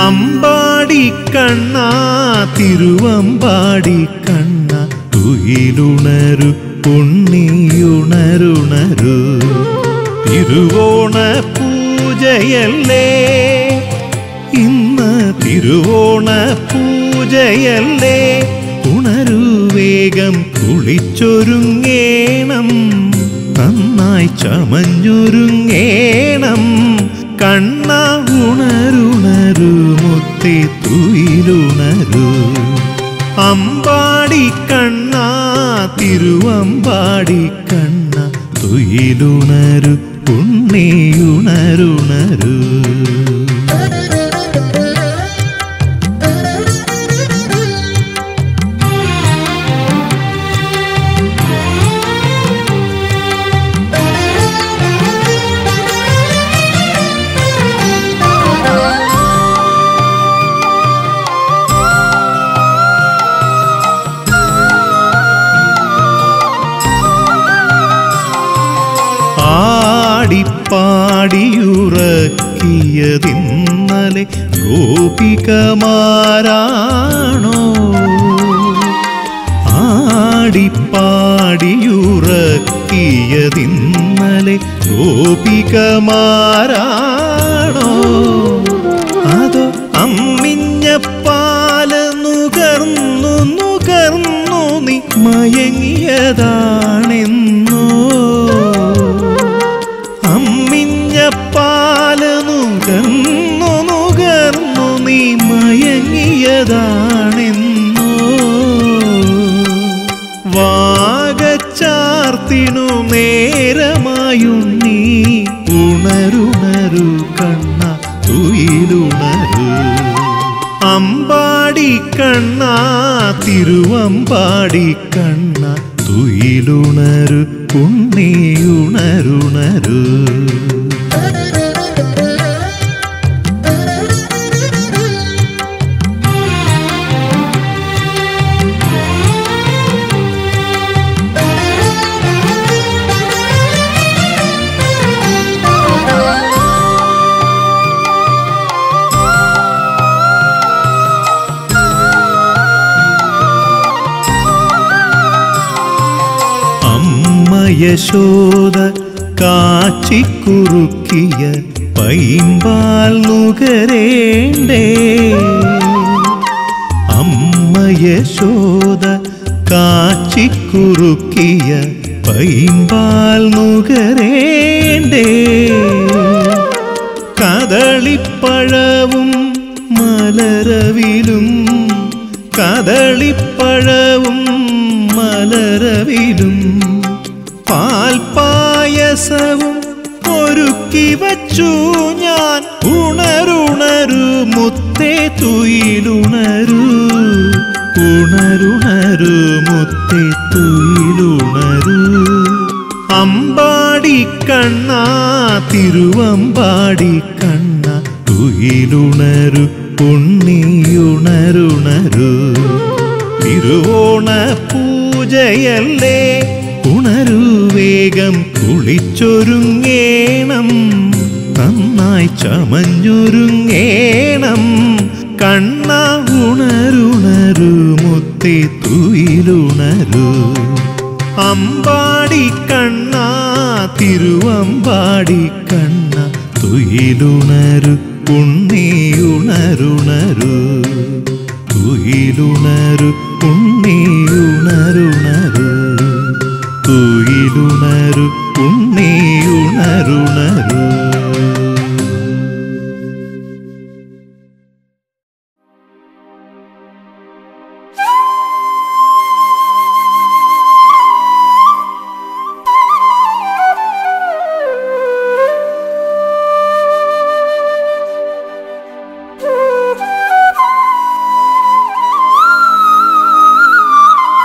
അമ്പാടി കണ്ണ തിരുവമ്പാടി കണ്ണ തുയിലുണരു ഉണ്ണിയുണരുണരു തിരുവോണ പൂജയല്ലേ ഇന്ന് തിരുവോണ പൂജയല്ലേ ഉണരു വേഗം കുളിച്ചൊരുങ്ങേണം നന്നായി ചമഞ്ഞൊരുങ്ങേണം കണ്ണ ഉണരുണരു മുത്തി തുയിലുണരു അമ്പാടി കണ്ണ തിരുവമ്പാടി കണ്ണ തുയിലുണരു ഉണ്ണിയുണരുണരു ആടിപ്പാടിയുറക്കിയതിന്നലെ ഗോപികമാരാണോ ആടിപ്പാടിയുറക്കിയതിന്നലെ ഗോപികമാരാണോ അതോ അമ്മിഞ്ഞ പാല് നുകർന്നു നുകർന്നു നീ മയങ്ങിയതാണെന്നോ അമ്മിഞ്ഞ പാല് നുകർന്നു നുകർന്നു നീ മയങ്ങിയതാണെന്നോ വാഗച്ചാർത്തിനു നേരമായുണ്ണി ഉണരുണരു കണ്ണ തുയിലുണരു അമ്പാടി കണ്ണ തിരുവമ്പാടി കണ്ണ തുയിലുണരു ഉണ്ണിയുണരുണരു അമ്മ യശോദ കാച്ചിക്കുറുക്കിയ പൈമ്പാൽ നുകരേണ്ടേ അമ്മ യശോദ കാച്ചിക്കുറുക്കിയ പൈമ്പാൽ നുകരേണ്ടേ കദളിപ്പഴവും മലരവിലും കദളിപ്പഴവും മലരവിലും പാൽപായസവും ഒരുക്കി വച്ചു ഞാൻ ഉണരുണരു മുത്തേ തുയിലുണരു ഉണരുണരു മുത്തേ തുയിലുണരു അമ്പാടി കണ്ണ തിരുവമ്പാടി കണ്ണ തുയിലുണരു ഉണ്ണിയുണരുണരു തിരുവോണ പൂജയല്ലേ ഉണരു വേഗം കുളിച്ചൊരുങ്ങേണം നന്നായി ചമഞ്ഞൊരുങ്ങേണം കണ്ണ ഉണരുണരു മുത്തി തുയിലുണരു അമ്പാടി കണ്ണ തിരുവമ്പാടി കണ്ണ തുയിലുണരു ഉണ്ണിയുണരുണരു തുയിലുണരു ഉണ്ണിയുണരുണരു തുയിലുണരു ഉണ്ണിയുണരുണരു Thank you.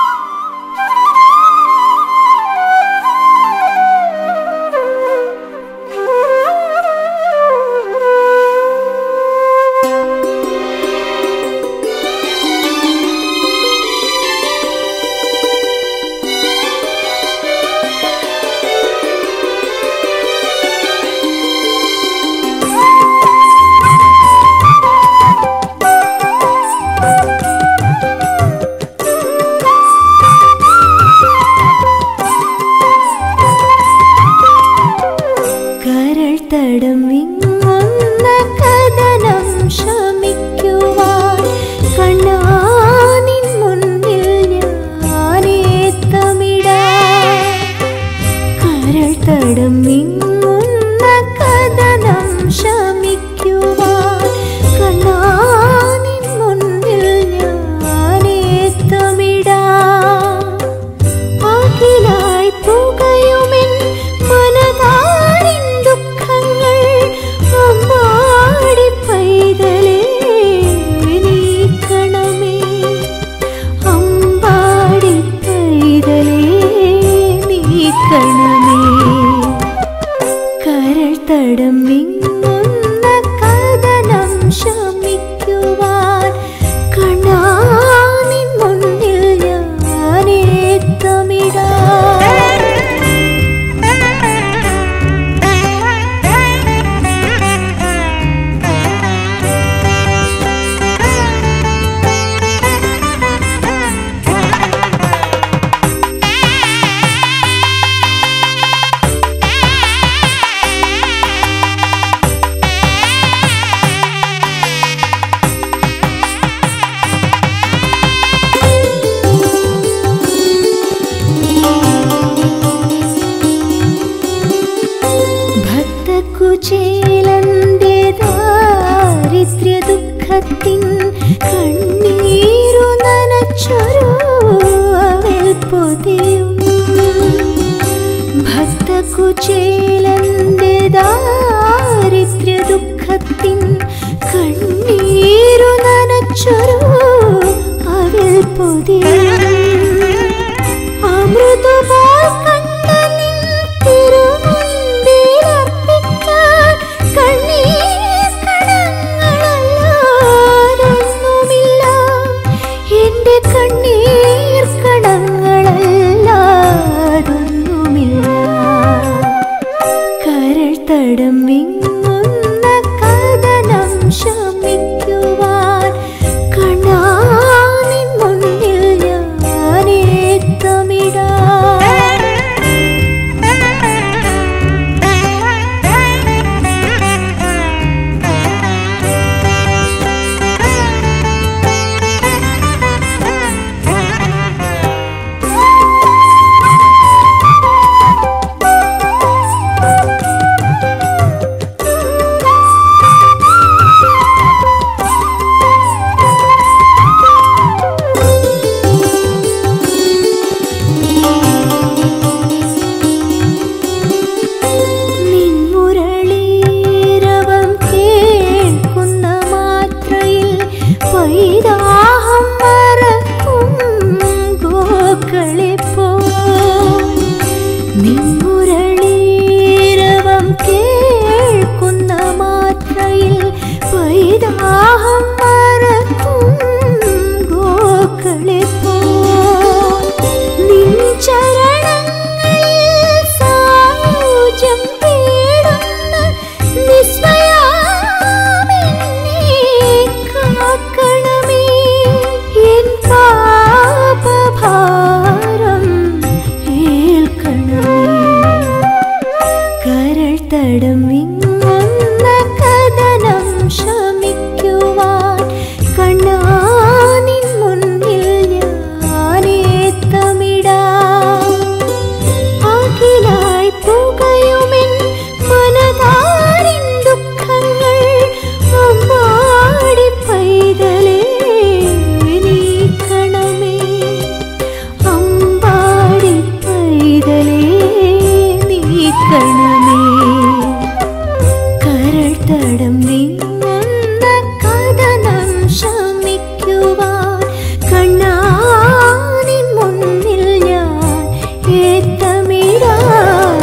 ചേലന്റെ ദാരിദ്ര്യ ദുഃഖത്തിൻ കണ്ണീരു നനച്ചൊരു അവൽ പൊതി അമൃതപോൽ കണ്ട നിൻ തിരുമുൻപിലർപ്പിക്കാൻ കണ്ണീർ കണങ്ങളല്ലാതൊന്നുമില്ല. എന്റെ കണ്ണീർ കണങ്ങളല്ലാതൊന്നുമില്ല കരൾ തടം വിങ്ങുന്ന കഥനം ശമിക്കുവാൻ കണ്ണാനിൻ മുന്നിൽ നിൻമുരളീരവം കേൾക്കുന്ന മാത്രയിൽ പൈതാഹം മറക്കും ഗോക്കളിപ്പോ നിൻമുരളീരവം കേൾക്കുന്ന മാത്രയിൽ പൈതാഹം മറക്കും ഗോക്കളിപ്പോ നിൻ ചരണങ്ങളിൽ സായുജ്യം തേടുന്ന നിസ്മയാമെന്നെ കാക്കണമേ. എൻ പാപഭാരം ഏൽക്കണമേ. കരൾ തടം വിങ്ങുന്ന കഥനം ശമിക്കുവാൻ കണ്ണാനിൻ മുന്നിൽ ഞാനേത്തമിടാം അഖിലായി പുകയുമെൻ മനതാരിൻ ദുഃഖങ്ങൾ അമ്മാടി പൈതലേ നീക്കണമേ അമ്പാടി പൈതലേ നീക്കണമേ കരൾ തടം നീങ്ങുന്ന കഥനം ശമിക്കുവാൻ കണ്ണാനിൻ മുന്നിൽ ഞാൻ ഏത്തമിടാം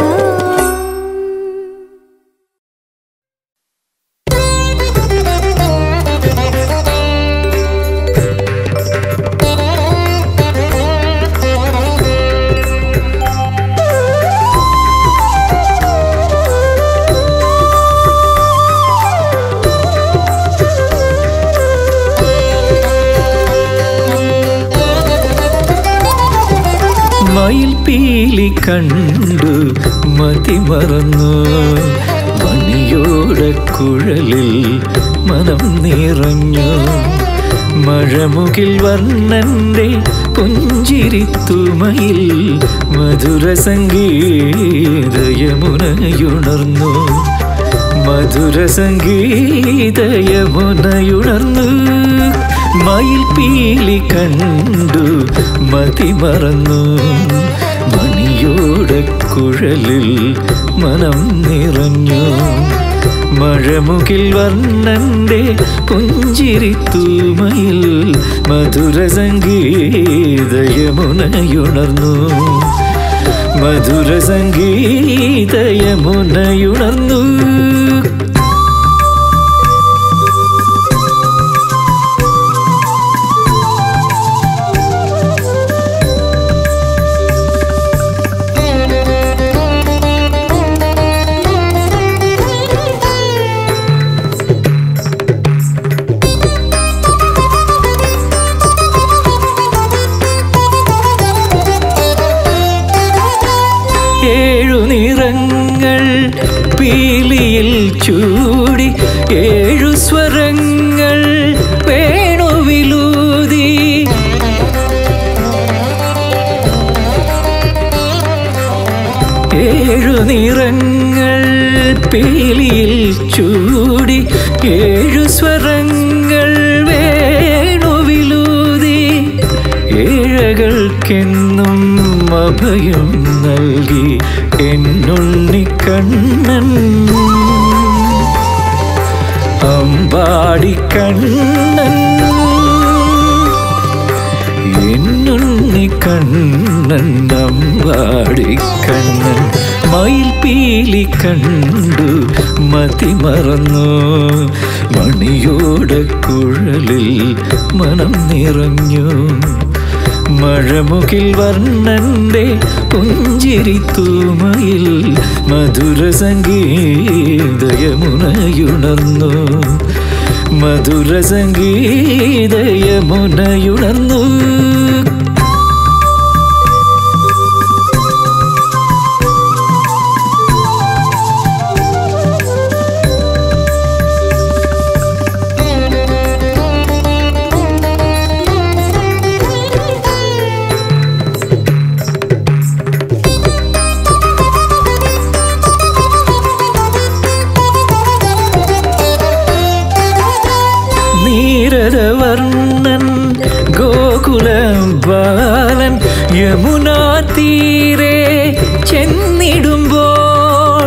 മയിൽ പീലി കണ്ടു മതിമറന്നു മണിയോടെ കുഴലിൽ മനം നിറഞ്ഞു മഴമുകിൽ വർണ്ണന്റെ പുഞ്ചിരിത്തുമയിൽ മധുര സംഗീതയമുനയുണർന്നു മധുര സംഗീതയമുനയുണർന്നു മയിൽ പീലി കണ്ടു മതിമറന്നു മണിയോടെ കുഴലിൽ മനം നിറഞ്ഞു മഴമുകിൽ വർണ്ണന്റെ പുഞ്ചിരിത്തൂമയിൽ മധുര സംഗീതയമുനയുണർന്നു മധുര സംഗീതയമുനയുണർന്നു ഏഴു നിറങ്ങൾ പീലിയിൽ ചൂടി ഏഴു സ്വരങ്ങൾ വേണുവിലൂതി ഏഴു നിറങ്ങൾ പീലിയിൽ ചൂടി ഏഴു സ്വരങ്ങൾ വേണുവിലൂതി ഏഴകൾക്കെന്നും അഭയം നൽകി എന്നുണ്ണിക്കണ്ണൻ അമ്പാടിക്കണ്ണൻ എന്നുണ്ണിക്കണ്ണൻ അമ്പാടിക്കണ്ണൻ മയിൽപീലി കണ്ടു മതിമറന്നു മണിയോടെ കുഴലിൽ മനം നിറഞ്ഞു മഴമുകിൽ വർണ്ണന്റെ പുഞ്ചിരി തൂമയിൽ മധുര സംഗീതയമുനയുണർന്നു മധുര സംഗീതയമുനയുണർന്നു നീരദവർണ്ണൻ ഗോകുല ബാലൻ യമുനാ തീരെ ചെന്നിടുമ്പോൾ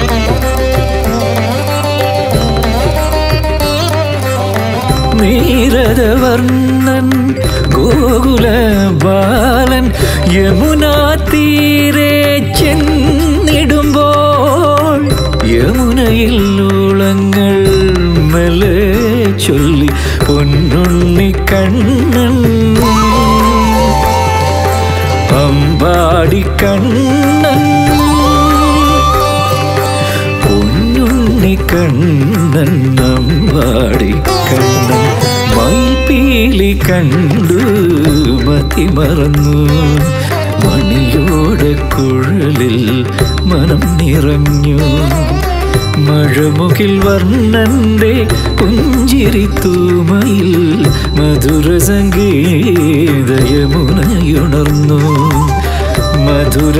നീരദവർണ്ണൻ ഗോകുല ബാലൻ യമുനാ തീരെ ചെന്നിടുമ്പോൾ യമുനയിൽ ഓളങ്ങൾ മെല്ലെ ചൊല്ലി പൊന്നുണ്ണി കണ്ണൻ അമ്പാടി കണ്ണൻ പൊന്നുണ്ണി കണ്ണൻ അമ്പാടി കണ്ണൻ മൈപ്പീലി കണ്ടു മതി മറന്നു മണിയോടെ കുഴലിൽ മനം നിറഞ്ഞു മഴമുകിൽ വർണ്ണന്റെ പുഞ്ചിരി തൂമയിൽ മധുര സംഗീതയമുനയുണർന്നു മധുര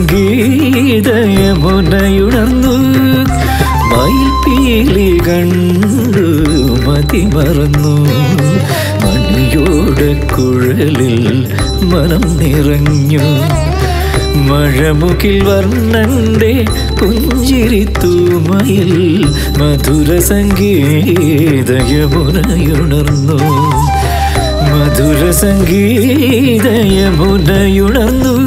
സംഗീതയമുനയുണർന്നു മയിൽപ്പീലി കണ്ടു മതി മറന്നു മണിയോടെ കുഴലിൽ മനം നിറഞ്ഞു മഴമുകിൽ വർണ്ണന്റെ പുഞ്ചിരി തൂമയിൽ മധുര സംഗീതയമുനയുണർന്നു മധുര സംഗീതയമുനയുണർന്നു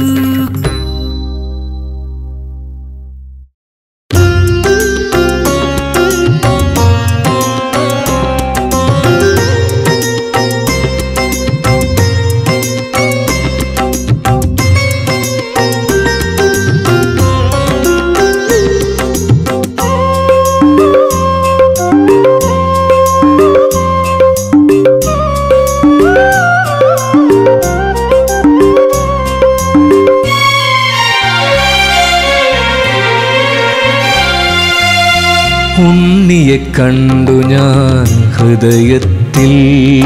ഉണ്ണിയെ കണ്ടു ഞാൻ ഹൃദയത്തിൽ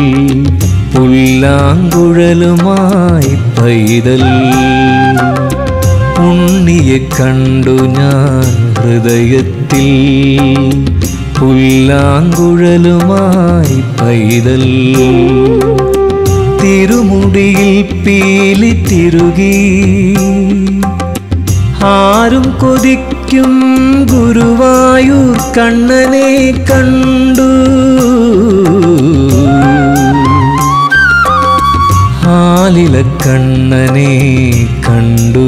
പുല്ലാങ്കുഴലുമായി പൈതൽ ഉണ്ണിയെ കണ്ടു ഞാൻ ഹൃദയത്തിൽ പുല്ലാങ്കുഴലുമായി പൈതൽ തിരുമുടിയിൽ പീലി തിരുകി ആരും കൊതിക്കും ഗുരുവായൂർ കണ്ണനെ കണ്ടു ആലില കണ്ണനെ കണ്ടു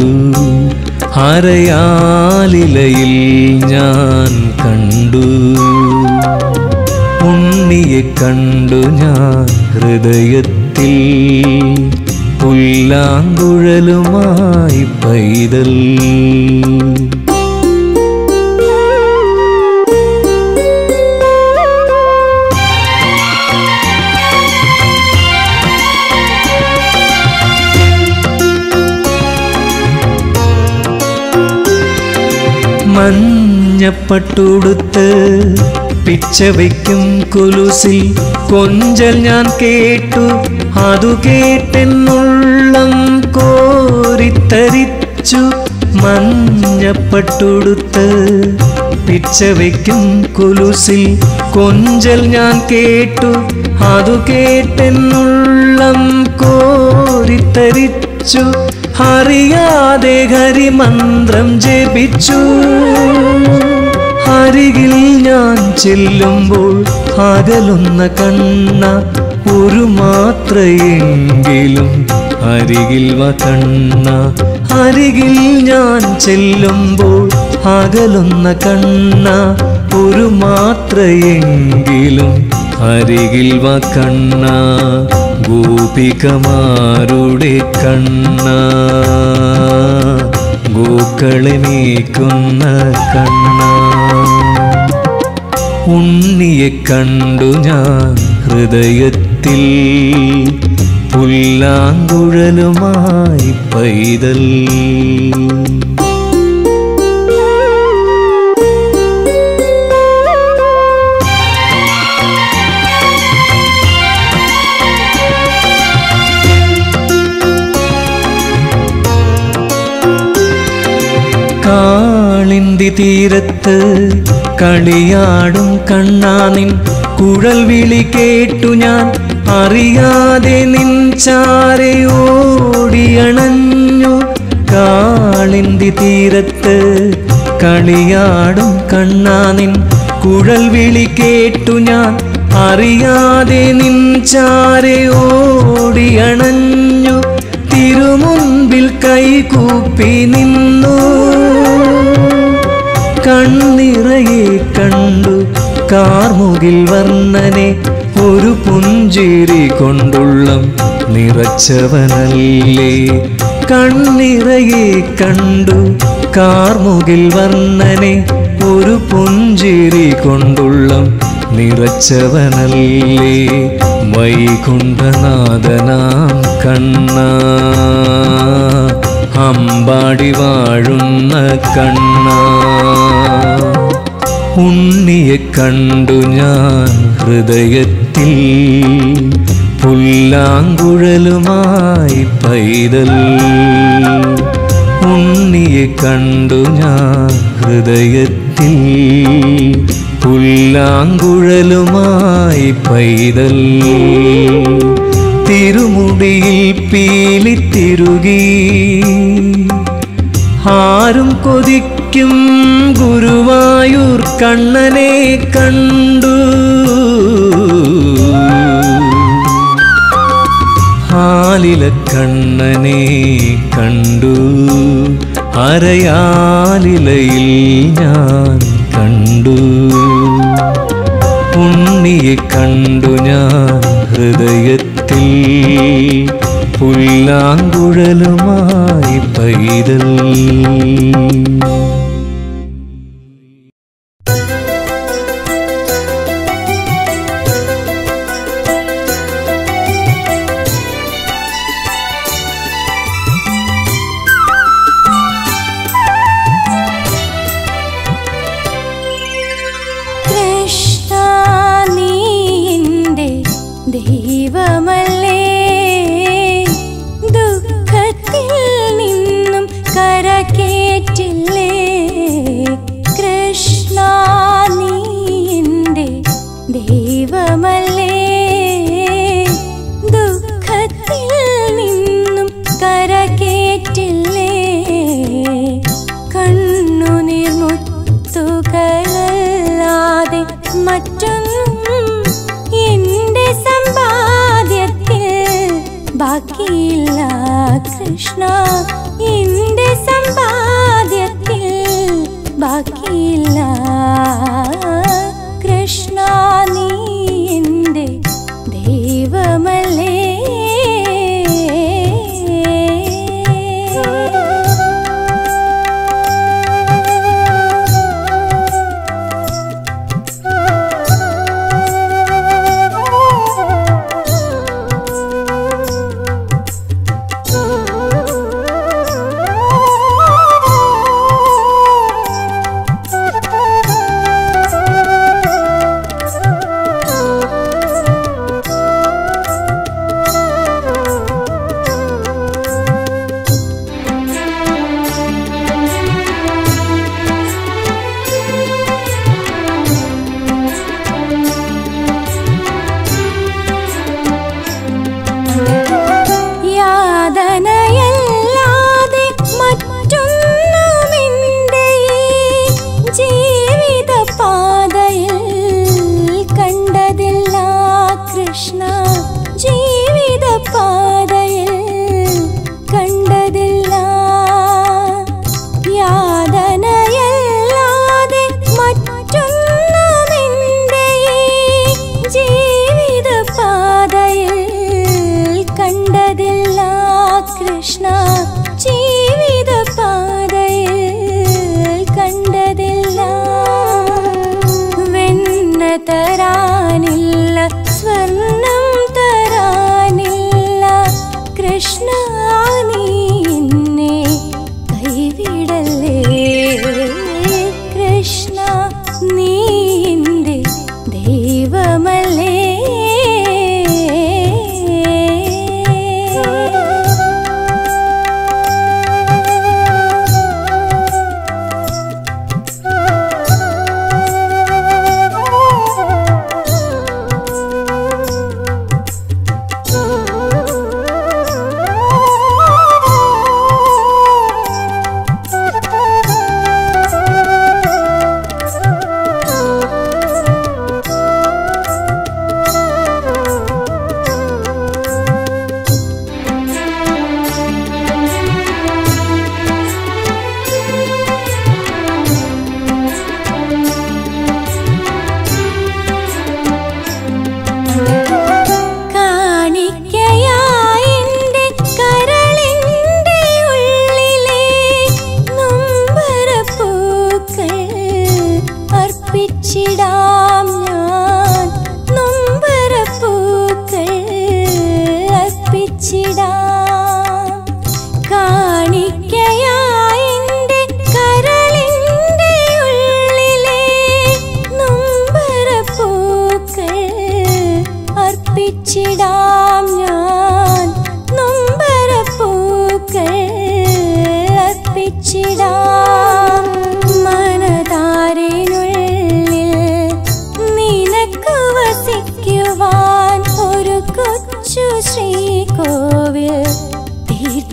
അരയാലിലയിൽ ഞാൻ കണ്ടു ഉണ്ണിയെ കണ്ടു ഞാൻ ഹൃദയത്തിൽ പുല്ലാങ്കുഴലുമായി പൈതൽ മഞ്ഞപ്പട്ടുടുത്ത് പിച്ച വയ്ക്കും കുലുസിൽ കൊഞ്ചൽ ഞാൻ കേട്ടു അതു കേട്ടെന്നുള്ളം കോരിത്തരിച്ചു മഞ്ഞപ്പട്ടുടുത്ത് പിച്ച വയ്ക്കും കുലുസിൽ കൊഞ്ചൽ ഞാൻ കേട്ടു അതു കേട്ടെന്നുള്ളം കോരിത്തരിച്ചു അറിയാതെ ഹരിമന്ത്രം ജപിച്ചു അരികിൽ ഞാൻ ചെല്ലുമ്പോൾ അകലുന്ന കണ്ണ ഒരു മാത്രയെങ്കിലും അരികിൽ വ കണ്ണ അരികിൽ ഞാൻ ചെല്ലുമ്പോൾ അകലുന്ന കണ്ണ ഒരു മാത്രയെങ്കിലും അരികിൽ വ കണ്ണ ഗോപികമാരുടെ കണ്ണ ഗോക്കളെ നീക്കുന്ന കണ്ണ ഉണ്ണിയെ കണ്ടു ഞാൻ ഹൃദയത്തിൽ പുല്ലാങ്കുഴലുമായി പൈതൽ കാളിന്തി തീരത്ത് കളിയാടും കണ്ണാനിൻ കുഴൽ വിളി കേട്ടു ഞാൻ അറിയാതെ നിൻ ചാരയോടിയണഞ്ഞു കാളിന്തി തീരത്ത് കളിയാടും കണ്ണാനിൻ കുഴൽ വിളി കേട്ടു ഞാൻ അറിയാതെ നിൻ ചാരയോടിയണഞ്ഞു തിരുമുൻപിൽ കൈകൂപ്പി നിന്നു കണ്ണിറയെ കണ്ടു കാർമുകിൽ വർണ്ണനെ ഒരു പുഞ്ചിരി കൊണ്ടുള്ളം നിറച്ചവനല്ലേ കണ്ണിറയെ കണ്ടു കാർമുകിൽ വർണ്ണനെ ഒരു പുഞ്ചിരി കൊണ്ടുള്ളം നിറച്ചവനല്ലേ വൈകുണ്ഠനാഥനാം കണ്ണ അമ്പാടി വാഴുന്ന കണ്ണ ഉണ്ണിയെ കണ്ടു ഞാൻ ഹൃദയത്തിൽ പുല്ലാങ്കുഴലുമായി പൈതൽ ഉണ്ണിയെ കണ്ടു ഞാൻ ഹൃദയത്തിൽ പുല്ലാങ്കുഴലുമായി പൈതൽ തിരുമുടിയിൽ പീലിത്തിരുകി ആരും കൊതിക്കും ഗുരുവായൂർ കണ്ണനെ കണ്ടു ആലില കണ്ണനെ കണ്ടു അരയാലിലയിൽ ഞാൻ കണ്ടു ഉണ്ണിയെ കണ്ടു ഞാൻ ഹൃദയത്തിൽ പുല്ലാങ്കുഴലുമായി പൈതൽ കൃഷ്ണ നീ എൻ്റെ ദൈവമല്ലേ ദുഃഖത്തിൽ നിന്നും കരകേറ്റില്ലേ കൃഷ്ണ നീ എൻ്റെ ദൈവമല്ലേ ദുഃഖത്തിൽ നിന്നും കരകേറ്റില്ലേ കണ്ണുനീർ മുത്തുകളല്ലാതെ മറ്റൊന്നും എന്റെ സമ്പാദ്യത്തിൽ ബാക്കിയില്ല കൃഷ്ണ എന്റെ സമ്പാദ്യത്തിൽ ബാക്കിയില്ല കൃഷ്ണ നീ എന്റെ ദൈവമല്ലേ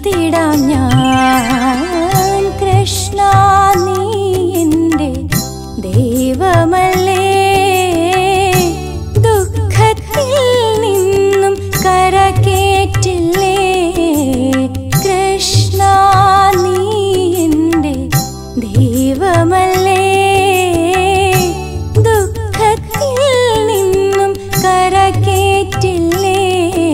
കാത്തിടാം ഞാൻ കൃഷ്ണ നീ എൻ്റെ ദൈവമല്ലേ ദുഃഖത്തിൽ നിന്നും കരകേറ്റില്ലേ കൃഷ്ണ നീ എൻ്റെ ദൈവമല്ലേ ദുഃഖത്തിൽ നിന്നും കരകേറ്റില്ലേ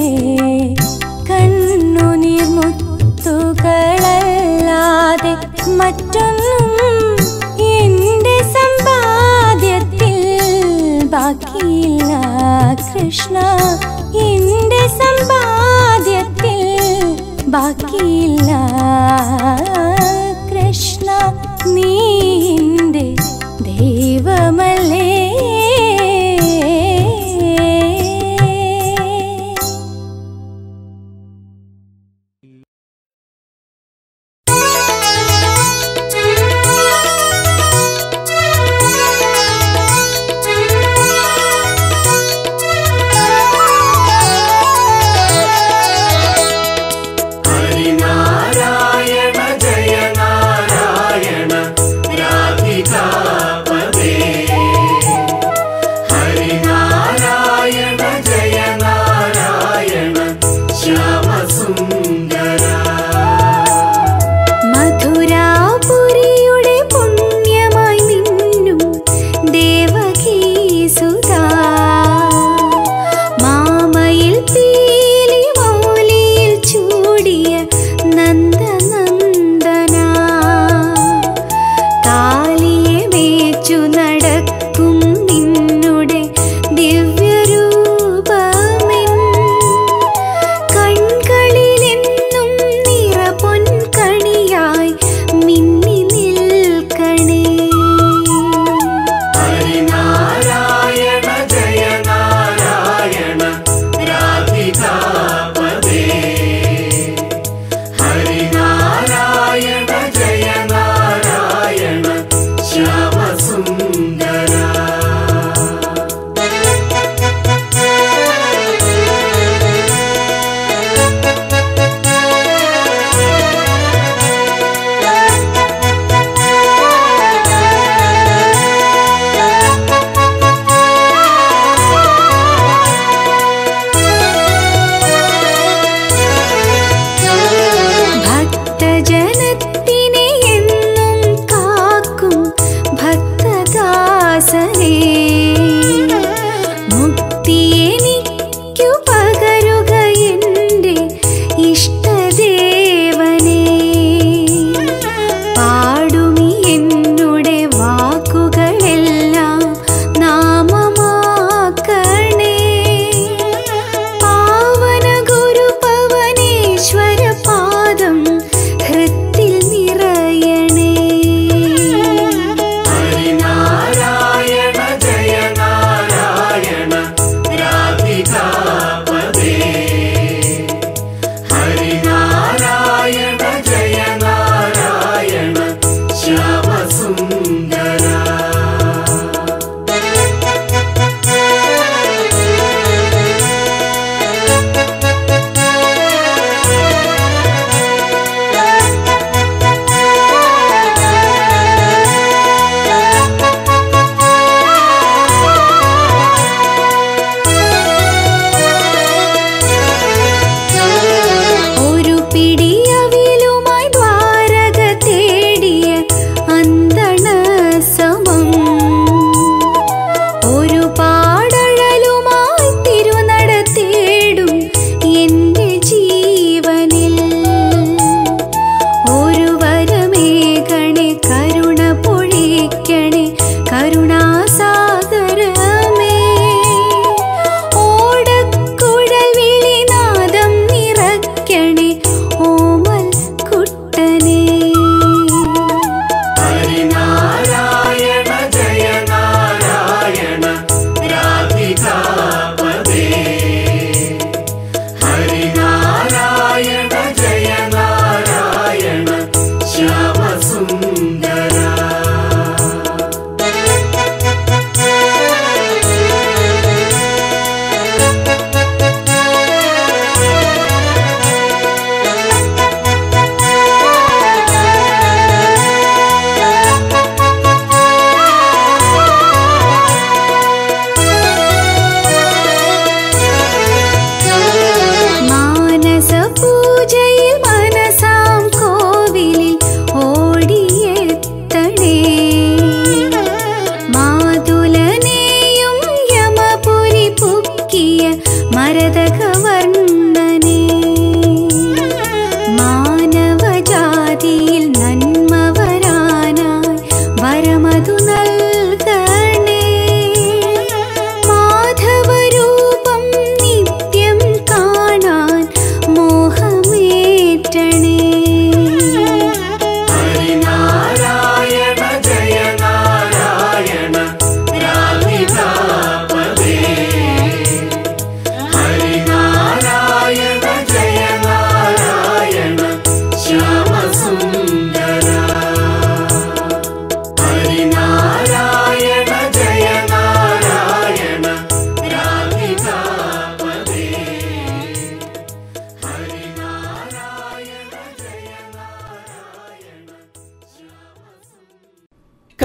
കണ്ണുനീർ മുത്തുകളല്ലാതെ മറ്റൊന്നും എന്റെ സമ്പാദ്യത്തിൽ ബാക്കിയില്ല കൃഷ്ണ എന്റെ സമ്പാദ്യത്തിൽ ബാക്കിയില്ല കൃഷ്ണ നീ എന്റെ ദൈവമല്ലേ ഹരിനാരായണ ജയ നാരായണ രാധികാപദേ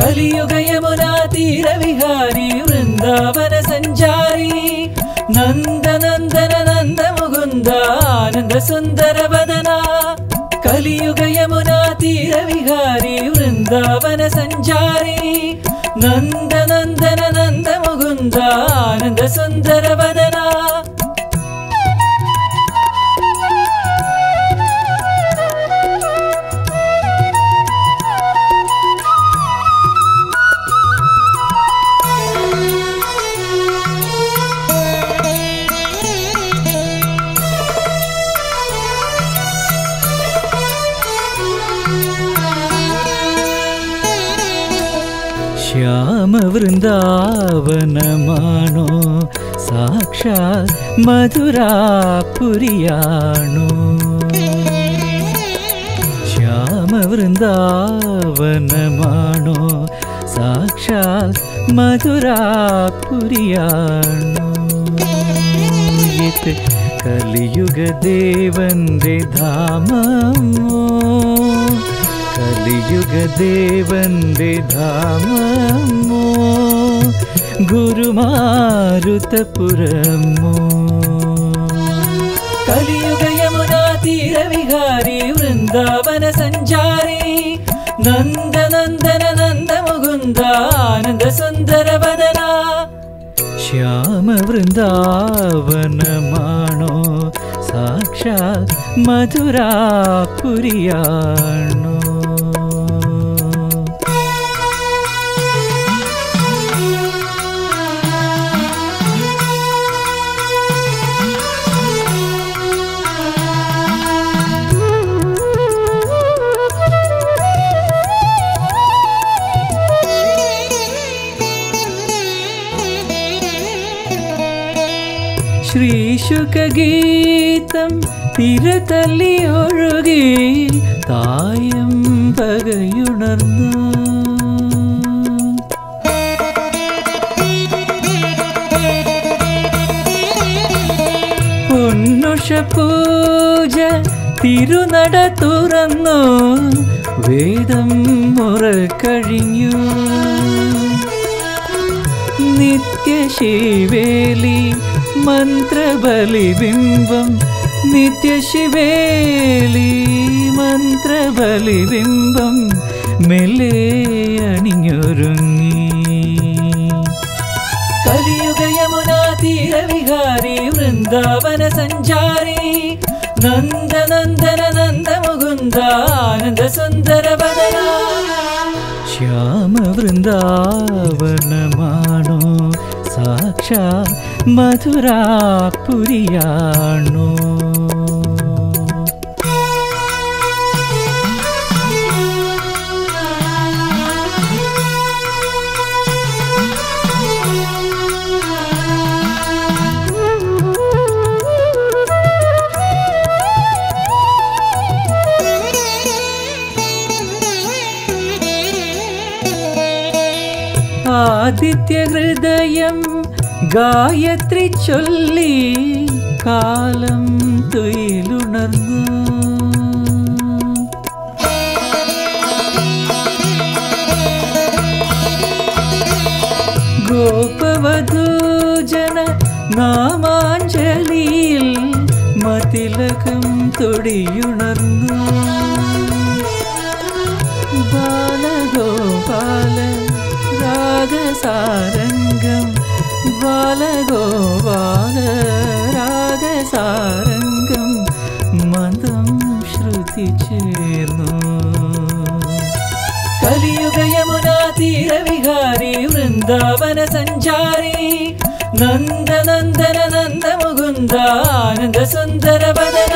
കലിയുഗ യമുനാ തീരവിഹാരി വൃന്ദാവന സഞ്ചാരി നന്ദനന്ദന നന്ദ മുകുന്ദ ആനന്ദ സുന്ദര വദന കലിയുഗ യമുനാ തീരവിഹാരി വൃന്ദാവന സഞ്ചാരി നന്ദനന്ദന നന്ദ മുകുന്ദ ആനന്ദ സുന്ദര വദന ശ്യാമവൃന്ദാവനമാണോ സാക്ഷാത് മധുരാപുരിയാണോ ശ്യാമവൃന്ദാവനമാണോ സാക്ഷാത് മധുരാപുരിയാണോ ഇത് കലിയുഗദേവന്റെ ധാമമോ കലിയുഗദേവന്റെ ധാമമോ ഗുരുമാരുതപുരമോ കലിയുഗ യമുനാ തീരവിഹാരി വൃന്ദാവന സഞ്ചാരി നന്ദനന്ദന നന്ദ മുകുന്ദ ആനന്ദ സുന്ദര വദന ശ്യാമവൃന്ദാവനമാണോ സാക്ഷാത് മധുരാപുരിയാണോ ശ്രീശുഖഗീതം തിരതല്ലി ഒഴുകി തായം പകയുണർന്നു പൊന്നുഷ പൂജ തിരുനട തുറന്നു വേദം മുറ കഴിഞ്ഞു നിത്യശിവേലി മന്ത്രബലിബിംബം നിത്യശിവേലി മന്ത്രബലിബിംബം മെല്ലെ അണിഞ്ഞൊരുങ്ങി കലിയുഗ യമുനാ തീരവിഹാരി വൃന്ദാവന സഞ്ചാരി നന്ദനന്ദന നന്ദ മുകുന്ദ ആനന്ദ സുന്ദര വദന ശ്യാമവൃന്ദാവനമാണോ സാക്ഷാ മധുരാപുരിയാണോ ആദിത്യഹൃദയം ഗായത്രി ചൊല്ലി കാലം തുയിലുണർന്നു ഗോപവധൂജന നാമാഞ്ജലിയിൽ മതിലകം തൊടിയുണർന്നു ബാലഗോപാല രാഗസാരംഗം ബാലഗോപാല രാഗസാരംഗം മന്ദം ശ്രുതി ചേർന്നു കലിയുഗ യമുനാ തീരവിഹാരി വൃന്ദാവന സഞ്ചാരി നന്ദനന്ദന നന്ദ മുകുന്ദ ആനന്ദ സുന്ദര വദന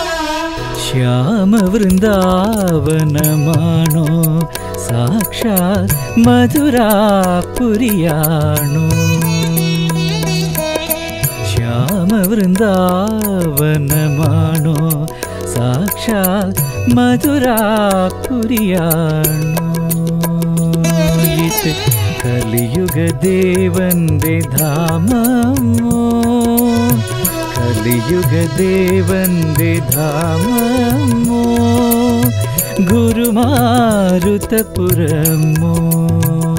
ശ്യാമവൃന്ദാവനമാണോ സാക്ഷാത് മധുരാപുരിയാണോ ശ്യാമവൃന്ദാവനമാണോ സാക്ഷാത് മധുരാപുരിയാണോ ഇത് കലിയുഗദേവന്റെ ധാമമോ കലിയുഗദേവന്റെ ധാമമോ ഗുരുമാരുതപുരമോ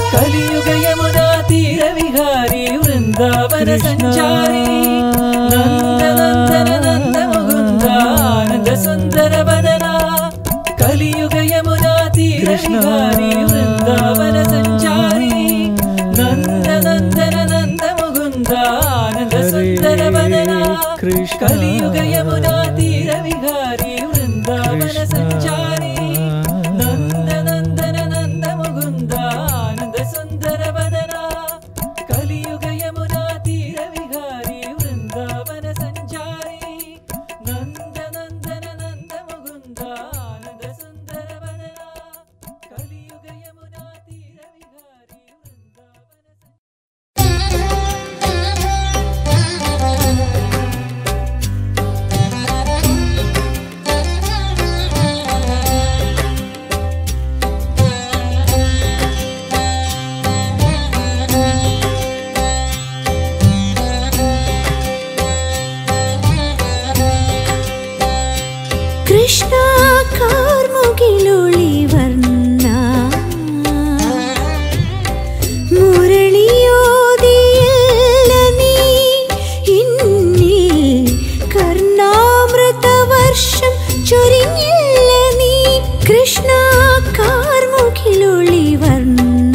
കലിയുഗ യമുനാ തീരവിഹാരി വൃന്ദാവന സഞ്ചാരി നന്ദനന്ദന നന്ദ മുകുന്ദ ആനന്ദ സുന്ദര വദന കലിയുഗ യമുനാ തീരവിഹാരി വൃന്ദാവന സഞ്ചാരി നന്ദനന്ദന നന്ദ മുകുന്ദ ആനന്ദ സുന്ദര വദന കലിയുഗ യമുനാ തീരവിഹാരി വൃന്ദാവന സഞ്ചാരി നന്ദനന്ദന നന്ദ മുകുന്ദ ആനന്ദ സുന്ദര വദന കലിയുഗ യമുനാ തീരവിഹാരി വൃന്ദാവന സഞ്ചാരി നന്ദനന്ദന നന്ദ മുകുന്ദ ആനന്ദ സുന്ദര വദന കലിയുഗ യമുനാ തീരവിഹാരി വൃന്ദാവന കൃഷ്ണ കാർമുകിലൊളി വർണ്ണ മുരളിയോതിയല്ല നീ ഇന്നിൽ കർണാമൃതവർഷം ചൊരിഞ്ഞില്ല നീ കൃഷ്ണ കാർമുകിലൊളി വർണ്ണ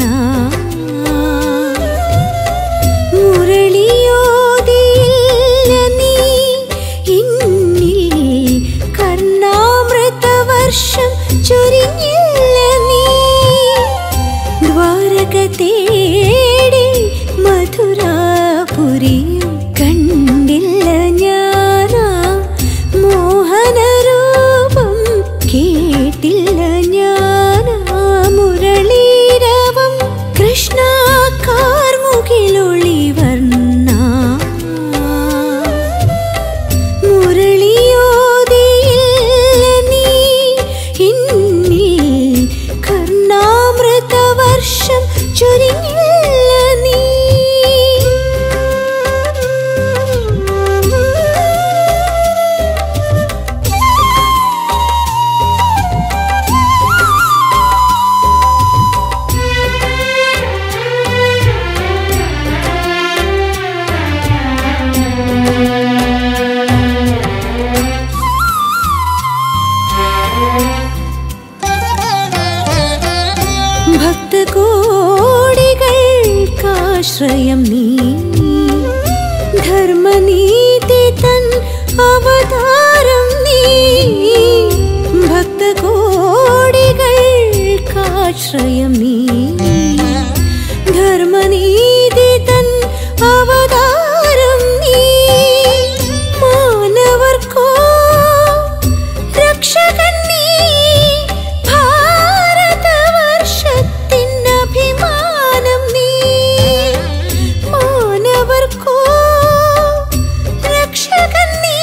മുരളിയോതിയില്ല നീ ഇന്നിൽ കർണാമൃതവർഷം ചൊരിഞ്ഞില്ല നീ ദ്വാരക തേടി മധുരാപുരിയും കണ്ടില്ല ഞാനാ മോഹനരൂപം കേട്ടില്ല ഞാനാ മുരളീരവം കൃഷ്ണ കാർമുകിലൊളി വർണ്ണ മുരളിയോതിയില്ല നീ ഇന്നിൽ കർണാമൃതവർഷം ചൊരിഞ്ഞില്ല നീ ഭക്തകോടികൾക്കാശ്രയം നീ ധർമ്മനീതി തൻ അവതാരം നീ ഭക്തകോടികൾക്കാശ്രയം നീ ധർമ്മനീതി തൻ അവതാരം നീ മാനവർക്കോ രക്ഷകൻ നീ ഭാരതവർഷത്തിൻ അഭിമാനം നീ മാനവർക്കോ രക്ഷകൻ നീ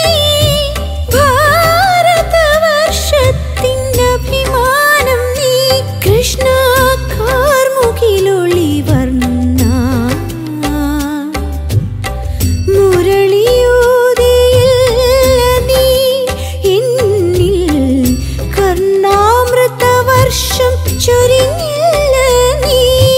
ഭാരതവർഷത്തിൻ അഭിമാനം നീ കൃഷ്ണ കാർമുകിലൊളി വർണ്ണ മുരളിയോതിയില്ല നീ എന്നിൽ കർണാമൃതവർഷം ചൊരിഞ്ഞില്ല നീ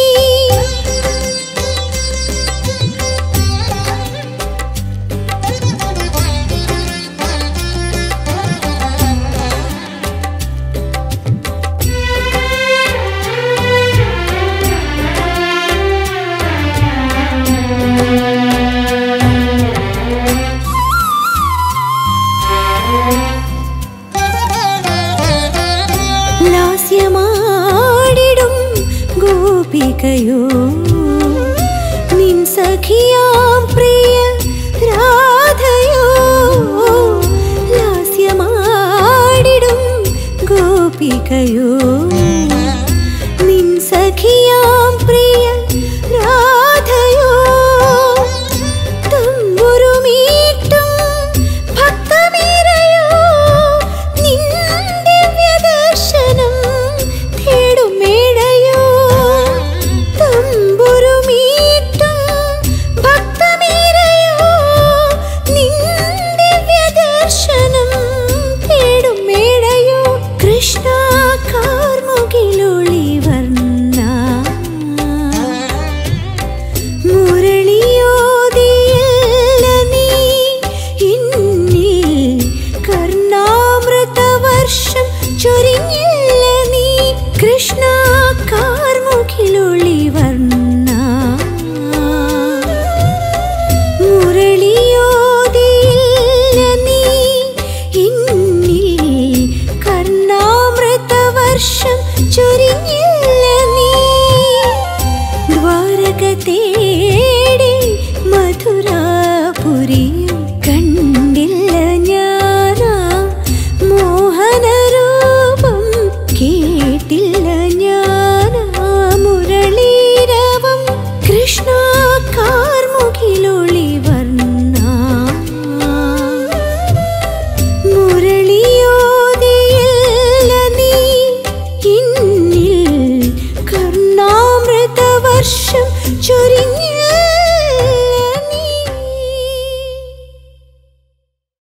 ലാസ്യമാടിടും ഗോപികയോ നിൻ സഖിയാം പ്രിയ രാധയോ ലാസ്യമാടിടും ഗോപികയോ നിൻ സഖിയാം